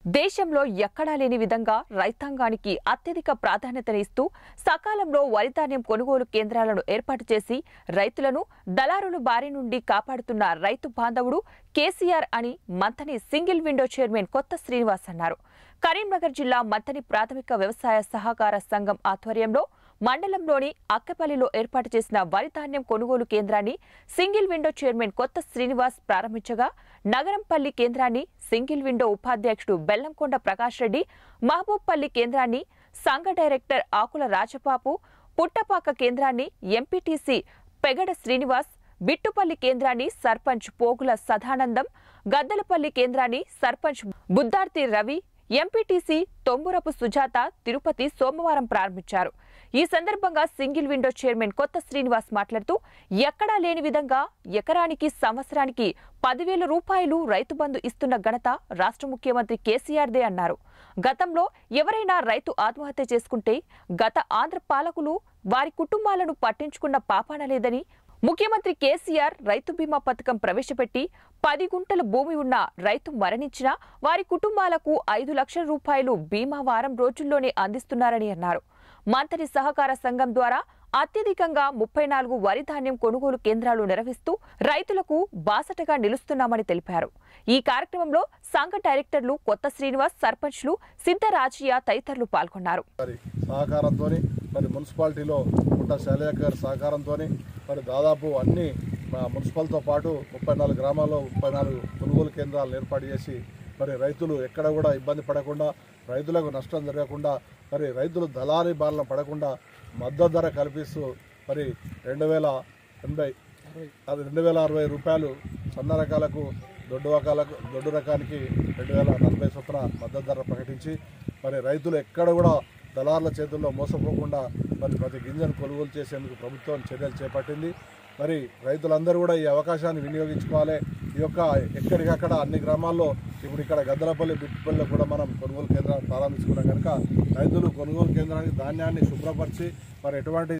దేశంలో ఎక్కడా లేని విధంగా రైతాంగానికి అత్యధిక ప్రాధాన్యతనిస్తూ సకాలంలో వరిధాన్యం కొనుగోలు కేంద్రాలను ఏర్పాటు చేసి రైతులను దళారుల బారి నుండి కాపాడుతున్న రైతు బాంధవుడు కేసీఆర్ అని మంథని సింగిల్ విండో చైర్మన్ కొత్త శ్రీనివాస్ అన్నారు కరీంనగర్ జిల్లా మంథని ప్రాథమిక వ్యవసాయ సహకార సంఘం ఆధ్వర్యంలో మండలంలోని అక్కపల్లిలో ఏర్పాటు చేసిన వరి ధాన్యం కొనుగోలు కేంద్రాన్ని సింగిల్ విండో చైర్మన్ కొత్త శ్రీనివాస్ ప్రారంభించగా నగరంపల్లి కేంద్రాన్ని సింగిల్ విండో ఉపాధ్యక్షుడు బెల్లంకొండ ప్రకాష్ రెడ్డి మహబూబ్పల్లి కేంద్రాన్ని సంఘ డైరెక్టర్ ఆకుల రాజబాబు పుట్టపాక కేంద్రాన్ని ఎంపీటీసీ పెగడ శ్రీనివాస్ బిట్టుపల్లి కేంద్రాన్ని సర్పంచ్ పోగుల సదానందం గద్దలపల్లి కేంద్రాన్ని సర్పంచ్ బుద్దార్తి రవి ఎంపీటీసీ తొంబురపు సుజాత తిరుపతి సోమవారం ప్రారంభించారు ఈ సందర్భంగా సింగిల్ విండో చైర్మన్ కొత్త శ్రీనివాస్ మాట్లాడుతూ ఎక్కడా లేని విధంగా ఎకరానికి సంవత్సరానికి పదివేల రూపాయలు రైతు బంధు ఇస్తున్న ఘనత రాష్ట్ర ముఖ్యమంత్రి కేసీఆర్దే అన్నారు గతంలో ఎవరైనా రైతు ఆత్మహత్య చేసుకుంటే గత ఆంధ్ర పాలకులు వారి కుటుంబాలను పట్టించుకున్న పాపాన లేదని ముఖ్యమంత్రి కేసీఆర్ రైతు బీమా పథకం ప్రవేశపెట్టి పది గుంటల భూమి ఉన్న రైతు మరణించినా వారి కుటుంబాలకు ఐదు లక్షల రూపాయలు బీమా వారం రోజుల్లోనే అందిస్తున్నారని అన్నారు మంతని సహకార సంఘం ద్వారా అత్యధికంగా ముప్పై నాలుగు వరి ధాన్యం కొనుగోలు కేంద్రాలు నిర్వహిస్తూ రైతులకు బాసటగా నిలుస్తున్నామని తెలిపారు ఈ కార్యక్రమంలో సంఘ డైరెక్టర్లు కొత్త శ్రీనివాస్ సర్పంచ్లు సిద్ధరాజయ్య తదితరులు పాల్గొన్నారు మరి సహకారంతో మరి మున్సిపాలిటీలో పుట్ట శైలజ గారి సహకారంతో మరి దాదాపు అన్ని మా మున్సిపల్తో పాటు ముప్పై నాలుగు గ్రామాల్లో ముప్పై నాలుగు కొనుగోలు కేంద్రాలను ఏర్పాటు చేసి మరి రైతులు ఎక్కడ కూడా ఇబ్బంది పడకుండా రైతులకు నష్టం జరగకుండా మరి రైతులు దళారీ బారిన పడకుండా మద్దతు ధర కల్పిస్తూ మరి రెండు వేల ఎనభై అది రెండు వేల అరవై రూపాయలు సన్న రకాలకు దొడ్డు రకాలకు దొడ్డు రకానికి రెండు వేల నలభై చొప్పున మద్దతు ధర ప్రకటించి మరి రైతులు ఎక్కడ కూడా దళారుల చేతుల్లో మోసపోకుండా మరి ప్రతి గింజను కొనుగోలు చేసేందుకు ప్రభుత్వం చర్యలు చేపట్టింది మరి రైతులందరూ కూడా ఈ అవకాశాన్ని వినియోగించుకోవాలి ఈ యొక్క ఎక్కడికక్కడ అన్ని గ్రామాల్లో ఇప్పుడు ఇక్కడ గద్దలపల్లి బిట్టుపల్లిలో కూడా మనం కొనుగోలు కేంద్రాన్ని ప్రారంభించుకున్నాం కనుక రైతులు కొనుగోలు కేంద్రానికి ధాన్యాన్ని శుభ్రపరిచి మరి ఎటువంటి